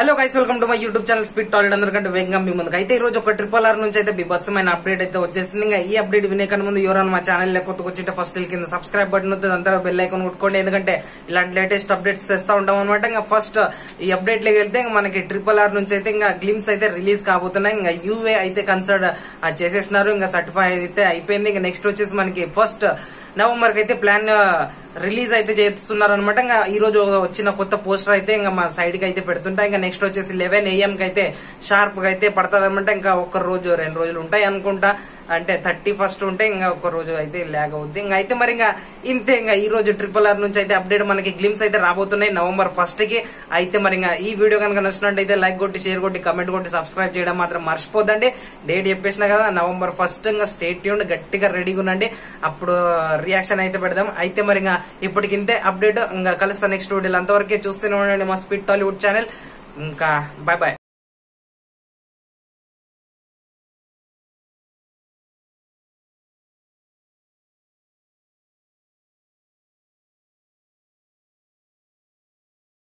hello guys welcome to my YouTube channel speed toilet అందరికంటే వేగంగా మీ ముందుకు అయితే ఈ రోజు ఒక ట్రిపుల్ ఆర్ నుంచి అయితే బిభత్సమైన అప్డేట్ అయితే వచ్చేసింది ఇంకా ఈ అప్డేట్ వినే కన్నా ముందు ఎవరైనా మా ఛానల్ లేకపోతే వచ్చింటే ఫస్ట్ కింద సబ్స్క్రైబ్ బటన్ వస్తుంది అంతా బెల్ ఐకాన్ కొట్టుకోండి ఎందుకంటే ఇలాంటి లేటెస్ట్ అప్డేట్స్ తెస్తా ఉంటాం అనమాట ఇంకా ఫస్ట్ ఈ అప్డేట్ లోకి వెళ్తే ఇంకా మనకి ట్రిపుల్ ఆర్ నుంచి అయితే ఇంకా గ్లిమ్స్ అయితే రిలీజ్ కాబోతున్నాయి ఇంకా యూఏ అయితే కన్సిడర్ చేసేసినారు ఇంకా సర్టిఫై అయితే అయిపోయింది ఇంకా నెక్స్ట్ వచ్చేసి మనకి ఫస్ట్ నవంబర్ కి అయితే ప్లాన్ రిలీజ్ అయితే చేస్తున్నారు అనమాట ఇంకా ఈ రోజు వచ్చిన కొత్త పోస్టర్ అయితే ఇంకా మా సైడ్ కి అయితే పెడుతుంటా ఇంకా నెక్స్ట్ వచ్చేసి లెవెన్ ఏఎం కి అయితే షార్ప్ గా అయితే పడుతుంది అనమాట ఇంకా ఒక్క రోజు రెండు రోజులు ఉంటాయి అనుకుంటా అంటే థర్టీ ఫస్ట్ ఉంటే ఇంకా ఒక రోజు అయితే ల్యాగ్ అవుద్ది ఇంకా అయితే మరి ఇంకా ఇంతే ఇంకా ఈ రోజు ట్రిపుల్ ఆర్ నుంచి అయితే అప్డేట్ మనకి గ్లిమ్స్ అయితే రాబోతున్నాయి నవంబర్ ఫస్ట్ కి అయితే మరి ఇంకా ఈ వీడియో కనుక నచ్చినట్టయితే లైక్ కొట్టి షేర్ కొట్టి కమెంట్ కొట్టి సబ్స్క్రైబ్ చేయడం మాత్రం మర్చిపోద్దండి డేట్ చెప్పేసిన కదా నవంబర్ ఫస్ట్ ఇంకా స్టేట్ ట్యూన్ గట్టిగా రెడీగా ఉండండి అప్పుడు రియాక్షన్ అయితే పెడదాం అయితే మరి ఇంకా ఇప్పటికింతే అప్డేట్ ఇంకా కలుస్తా నెక్స్ట్ వీడియోలు అంతవరకే చూస్తూనే ఉండండి మా స్పీడ్ టాలీవుడ్ ఛానల్ ఇంకా బాయ్ బాయ్